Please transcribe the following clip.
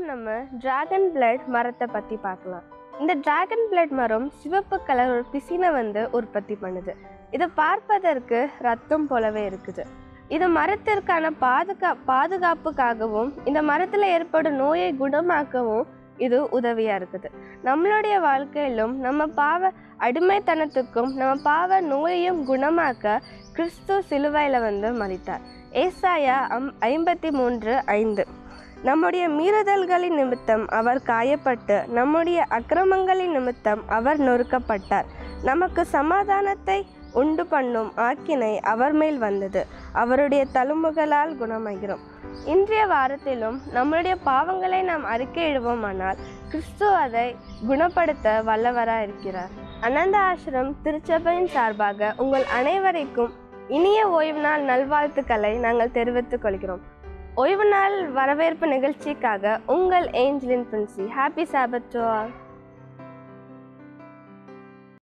நம்ம dragon blood மரத்தை பற்றி பார்க்கலாம் இந்த டிராகன் பிளட் மரம் சிவப்பு கலர் ஒரு பிசினை வந்து உற்பத்தி பண்ணுது இதை பார்ப்பதற்கு ரத்தம் போலவே இருக்குது இது மரத்திற்கான பாதுகா பாதுகாப்புக்காகவும் இந்த மரத்தில் ஏற்படும் நோயை குணமாக்கவும் இது உதவியாக இருக்குது நம்மளுடைய வாழ்க்கையிலும் நம்ம பாவ அடிமைத்தனத்துக்கும் நம்ம பாவ நோயையும் குணமாக்க கிறிஸ்து சிலுவையில் வந்து மறித்தார் ஏசாயா அம் ஐம்பத்தி மூன்று ஐந்து நம்முடைய மீறுதல்களின் நிமித்தம் அவர் காயப்பட்டு நம்முடைய அக்கிரமங்களின் நிமித்தம் அவர் நொறுக்கப்பட்டார் நமக்கு சமாதானத்தை உண்டு பண்ணும் ஆக்கினை அவர் மேல் வந்தது அவருடைய தழும்புகளால் குணமாகிறோம் இன்றைய வாரத்திலும் நம்மளுடைய பாவங்களை நாம் அறிக்கையிடுவோமானால் கிறிஸ்து அதை குணப்படுத்த வல்லவராக இருக்கிறார் அனந்த ஆசிரம் திருச்சபையின் சார்பாக உங்கள் அனைவருக்கும் இனிய ஓய்வு நாள் நல்வாழ்த்துக்களை நாங்கள் தெரிவித்துக் கொள்கிறோம் ஓய்வு நாள் வரவேற்பு நிகழ்ச்சிக்காக உங்கள் Angelin Princy happy Sabbath to all